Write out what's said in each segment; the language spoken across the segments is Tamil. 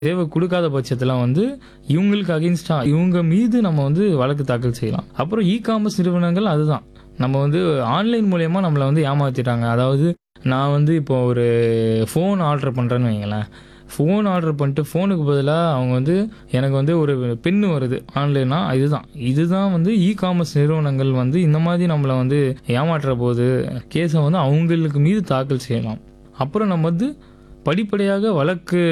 தேவை கொடுக்காத பட்சத்தில் வந்து இவங்களுக்கு அகென்ஸ்டா இவங்க மீது நம்ம வந்து வழக்கு தாக்கல் செய்யலாம் அப்புறம் இ காமர்ஸ் நிறுவனங்கள் அதுதான் நம்ம வந்து ஆன்லைன் மூலயமா நம்மளை வந்து ஏமாத்திட்டாங்க அதாவது நான் வந்து இப்போ ஒரு ஃபோன் ஆர்டர் பண்ணுறேன்னு வைங்களேன் ஃபோன் ஆர்டர் பண்ணிட்டு ஃபோனுக்கு பதிலாக அவங்க வந்து எனக்கு வந்து ஒரு பென்னு வருது ஆன்லைனா இதுதான் இதுதான் வந்து இ காமர்ஸ் நிறுவனங்கள் வந்து இந்த மாதிரி நம்மளை வந்து ஏமாற்றுற போது கேஸை வந்து அவங்களுக்கு மீது தாக்கல் செய்யலாம் அப்புறம் நம்ம வந்து படிப்படியாக வழக்கு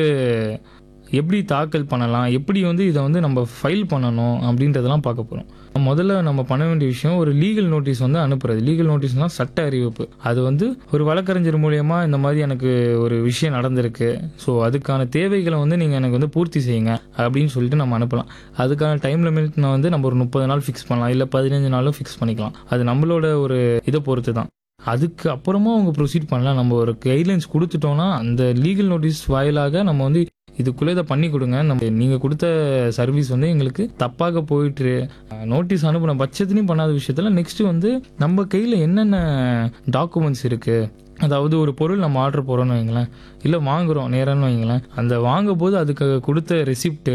எப்படி தாக்கல் பண்ணலாம் எப்படி வந்து இதை வந்து நம்ம ஃபைல் பண்ணணும் அப்படின்றதெல்லாம் பார்க்க போகிறோம் முதல்ல நம்ம பண்ண வேண்டிய விஷயம் ஒரு லீகல் நோட்டீஸ் வந்து அனுப்புறது லீகல் நோட்டீஸ்னால் சட்ட அறிவிப்பு அது வந்து ஒரு வழக்கறிஞர் மூலயமா இந்த மாதிரி எனக்கு ஒரு விஷயம் நடந்திருக்கு ஸோ அதுக்கான தேவைகளை வந்து நீங்கள் எனக்கு வந்து பூர்த்தி செய்யுங்க அப்படின்னு சொல்லிட்டு நம்ம அனுப்பலாம் அதுக்கான டைம் லிமிட் நான் வந்து நம்ம ஒரு முப்பது நாள் ஃபிக்ஸ் பண்ணலாம் இல்லை பதினஞ்சு நாளும் ஃபிக்ஸ் பண்ணிக்கலாம் அது நம்மளோட ஒரு இதை பொறுத்து தான் அதுக்கு அப்புறமா அவங்க ப்ரொசீட் பண்ணலாம் நம்ம ஒரு கைட்லைன்ஸ் கொடுத்துட்டோம்னா அந்த லீகல் நோட்டீஸ் வாயிலாக நம்ம வந்து இதுக்குள்ளே இதை பண்ணி கொடுங்க நம்ம நீங்கள் கொடுத்த சர்வீஸ் வந்து எங்களுக்கு தப்பாக போயிட்டு நோட்டீஸ் அனுப்பின பட்சத்துலையும் பண்ணாத விஷயத்தில் நெக்ஸ்ட் வந்து நம்ம கையில் என்னென்ன டாக்குமெண்ட்ஸ் இருக்குது அதாவது ஒரு பொருள் நம்ம ஆர்டர் போகிறோம்னு வைங்களேன் இல்லை வாங்குகிறோம் நேரம்னு வைங்களேன் அந்த வாங்கும் போது அதுக்கு கொடுத்த ரெசிப்ட்டு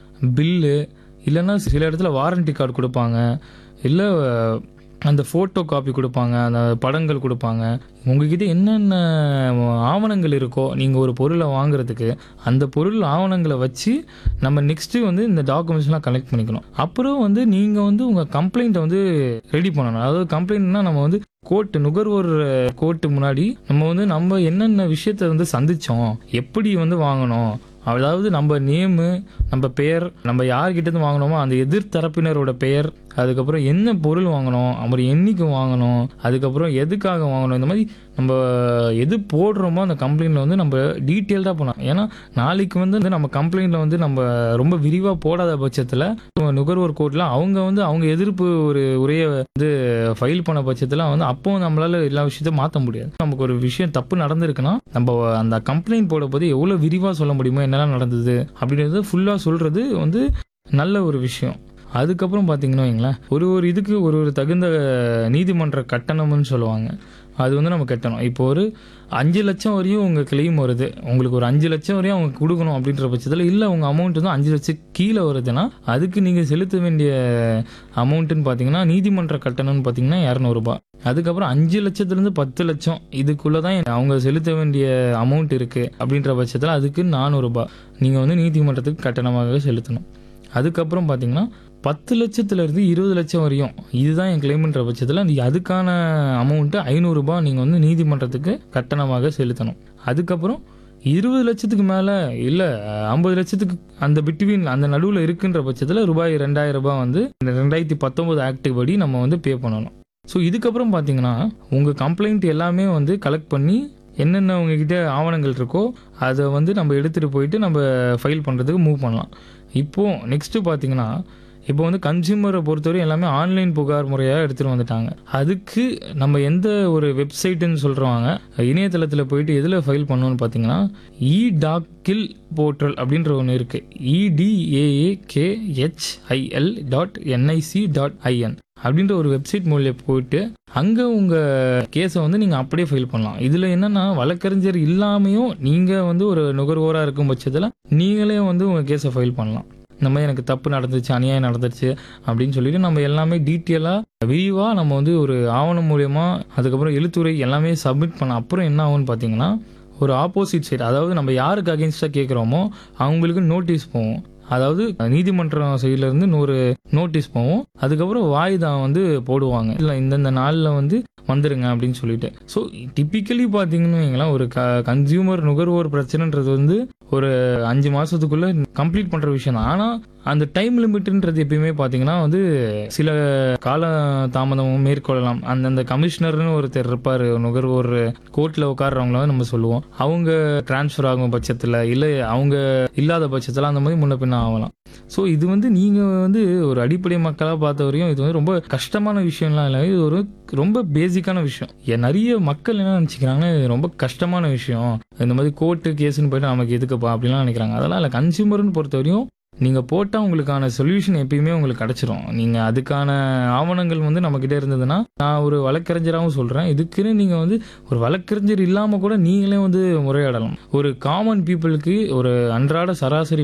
பில்லு இல்லைன்னா சில இடத்துல வாரண்டி கார்டு கொடுப்பாங்க இல்லை அந்த ஃபோட்டோ காப்பி கொடுப்பாங்க அந்த படங்கள் கொடுப்பாங்க உங்ககிட்ட என்னென்ன ஆவணங்கள் இருக்கோ நீங்கள் ஒரு பொருளை வாங்குறதுக்கு அந்த பொருள் ஆவணங்களை வச்சு நம்ம நெக்ஸ்ட்டு வந்து இந்த டாக்குமெண்ட்ஸ்லாம் கலெக்ட் பண்ணிக்கணும் அப்புறம் வந்து நீங்கள் வந்து உங்கள் கம்ப்ளைண்ட்டை வந்து ரெடி பண்ணணும் அதாவது கம்ப்ளைண்ட்னா நம்ம வந்து கோர்ட்டு நுகர்வோர் கோர்ட்டு முன்னாடி நம்ம வந்து நம்ம என்னென்ன விஷயத்த வந்து சந்திச்சோம் எப்படி வந்து வாங்கணும் அதாவது நம்ம நேமு நம்ம பெயர் நம்ம யார்கிட்டேருந்து வாங்கினோமோ அந்த எதிர்த்தரப்பினரோட பெயர் அதுக்கப்புறம் என்ன பொருள் வாங்கணும் அப்புறம் என்னைக்கு வாங்கணும் அதுக்கப்புறம் எதுக்காக வாங்கணும் இந்த மாதிரி நம்ம எது போடுறோமோ அந்த கம்ப்ளைண்ட்டில் வந்து நம்ம டீட்டெயில்டாக பண்ணலாம் ஏன்னா நாளைக்கு வந்து நம்ம கம்ப்ளைண்ட்டில் வந்து நம்ம ரொம்ப விரிவாக போடாத பட்சத்தில் நுகர்வோர் கோர்ட்டில் அவங்க வந்து அவங்க எதிர்ப்பு ஒரு உரையை வந்து ஃபைல் பண்ண பட்சத்தில் வந்து அப்போ நம்மளால எல்லா விஷயத்தையும் மாற்ற முடியாது நமக்கு ஒரு விஷயம் தப்பு நடந்திருக்குன்னா நம்ம அந்த கம்ப்ளைண்ட் போட போது எவ்வளோ விரிவாக சொல்ல முடியுமோ என்னெல்லாம் நடந்தது அப்படின்றது ஃபுல்லாக சொல்கிறது வந்து நல்ல ஒரு விஷயம் அதுக்கப்புறம் பார்த்தீங்கன்னா வைங்களேன் ஒரு ஒரு இதுக்கு ஒரு ஒரு தகுந்த நீதிமன்ற கட்டணம்னு சொல்லுவாங்க அது வந்து நம்ம கட்டணும் இப்போ ஒரு அஞ்சு லட்சம் வரையும் உங்கள் கிளைம் வருது உங்களுக்கு ஒரு அஞ்சு லட்சம் வரையும் அவங்க கொடுக்கணும் அப்படின்ற பட்சத்தில் இல்லை உங்கள் அமௌண்ட் வந்து அஞ்சு லட்சம் கீழே வருதுன்னா அதுக்கு நீங்கள் செலுத்த வேண்டிய அமௌண்ட்டுன்னு பார்த்தீங்கன்னா நீதிமன்ற கட்டணம்னு பார்த்தீங்கன்னா இரநூறுபா அதுக்கப்புறம் அஞ்சு லட்சத்துலேருந்து பத்து லட்சம் இதுக்குள்ளே தான் அவங்க செலுத்த வேண்டிய அமௌண்ட் இருக்குது அப்படின்ற பட்சத்தில் அதுக்கு நானூறுபா நீங்கள் வந்து நீதிமன்றத்துக்கு கட்டணமாக செலுத்தணும் அதுக்கப்புறம் பார்த்தீங்கன்னா பத்து லட்சத்துலேருந்து இருபது லட்சம் வரையும் இதுதான் என் கிளைம்ன்ற பட்சத்தில் நீ அதுக்கான அமௌண்ட்டு ஐநூறுரூபா நீங்கள் வந்து நீதிமன்றத்துக்கு கட்டணமாக செலுத்தணும் அதுக்கப்புறம் இருபது லட்சத்துக்கு மேலே இல்லை ஐம்பது லட்சத்துக்கு அந்த பிட்வீன் அந்த நடுவில் இருக்குன்ற பட்சத்தில் ரூபாய் ரெண்டாயிரம் ரூபாய் வந்து ரெண்டாயிரத்தி பத்தொம்போது ஆக்ட் படி நம்ம வந்து பே பண்ணணும் ஸோ இதுக்கப்புறம் பார்த்தீங்கன்னா உங்கள் கம்ப்ளைண்ட் எல்லாமே வந்து கலெக்ட் பண்ணி என்னென்ன உங்ககிட்ட ஆவணங்கள் இருக்கோ அதை வந்து நம்ம எடுத்துகிட்டு போயிட்டு நம்ம ஃபைல் பண்ணுறதுக்கு மூவ் பண்ணலாம் இப்போது நெக்ஸ்ட்டு பார்த்தீங்கன்னா இப்போ வந்து கன்சியூமரை பொறுத்தவரை எல்லாமே ஆன்லைன் புகார் முறையாக எடுத்துகிட்டு வந்துட்டாங்க அதுக்கு நம்ம எந்த ஒரு வெப்சைட்டுன்னு சொல்கிறவங்க இணையதளத்தில் போயிட்டு எதில் ஃபைல் பண்ணணும்னு பார்த்தீங்கன்னா இ டாக்கில் போர்ட்டல் அப்படின்ற ஒன்று இருக்குது edaakhil dot NIC dot IN அப்படின்ற ஒரு வெப்சைட் மூலியம் போயிட்டு அங்கே உங்கள் கேஸை வந்து நீங்கள் அப்படியே ஃபைல் பண்ணலாம் இதில் என்னென்னா வழக்கறிஞர் இல்லாமையும் நீங்கள் வந்து ஒரு நுகர்வோராக இருக்கும் பட்சத்தில் நீங்களே வந்து உங்கள் கேஸை ஃபைல் பண்ணலாம் இந்த மாதிரி எனக்கு தப்பு நடந்துச்சு அநியாயம் நடந்துச்சு அப்படின்னு சொல்லிட்டு நம்ம எல்லாமே டீட்டெயிலாக விரிவாக நம்ம வந்து ஒரு ஆவணம் மூலயமா அதுக்கப்புறம் எழுத்துரை எல்லாமே சப்மிட் பண்ண அப்புறம் என்ன ஆகும்னு பார்த்தீங்கன்னா ஒரு ஆப்போசிட் சைடு அதாவது நம்ம யாருக்கு அகேன்ஸ்டாக கேட்குறோமோ அவங்களுக்கு நோட்டீஸ் போவோம் அதாவது நீதிமன்றம் சைட்லேருந்து நூறு நோட்டீஸ் போவோம் அதுக்கப்புறம் வாய்தா வந்து போடுவாங்க இல்லை இந்தந்த நாளில் வந்து வந்துருங்க அப்படின்னு சொல்லிட்டு ஸோ டிப்பிக்கலி பார்த்தீங்கன்னு வைங்களேன் ஒரு க கன்சியூமர் நுகர்வோர் பிரச்சனைன்றது வந்து ஒரு அஞ்சு மாதத்துக்குள்ளே கம்ப்ளீட் பண்ணுற விஷயம் தான் ஆனால் அந்த டைம் லிமிட்ன்றது எப்பயுமே பார்த்தீங்கன்னா வந்து சில கால தாமதமும் மேற்கொள்ளலாம் அந்தந்த கமிஷனர்னு ஒருத்தர் இருப்பார் நுகர்வோர் கோர்ட்டில் உட்கார்றவங்கள வந்து நம்ம சொல்லுவோம் அவங்க டிரான்ஸ்ஃபர் ஆகும் பட்சத்தில் இல்லை அவங்க இல்லாத பட்சத்தில் அந்த மாதிரி முன்ன பின்ன ஆகலாம் ஸோ இது வந்து நீங்கள் வந்து ஒரு அடிப்படை மக்களாக பார்த்த வரையும் இது வந்து ரொம்ப கஷ்டமான விஷயம்லாம் இல்லை இது ஒரு ரொம்ப பேசிக்கான விஷயம் ஏன் நிறைய மக்கள் என்ன நினச்சிக்கிறாங்கன்னா இது ரொம்ப கஷ்டமான விஷயம் இந்த மாதிரி கோர்ட்டு கேஸுன்னு போயிட்டு நமக்கு எதுக்குப்பா அப்படிலாம் நினைக்கிறாங்க அதெல்லாம் இல்லை கன்சியூமர்னு பொறுத்த வரையும் நீங்கள் போட்டால் உங்களுக்கான சொல்யூஷன் எப்பயுமே உங்களுக்கு கிடச்சிரும் நீங்கள் அதுக்கான ஆவணங்கள் வந்து நம்மக்கிட்ட இருந்ததுன்னா நான் ஒரு வழக்கறிஞராகவும் சொல்கிறேன் இதுக்குன்னு நீங்கள் வந்து ஒரு வழக்கறிஞர் இல்லாமல் கூட நீங்களே வந்து முறையாடலாம் ஒரு காமன் பீப்புளுக்கு ஒரு அன்றாட சராசரி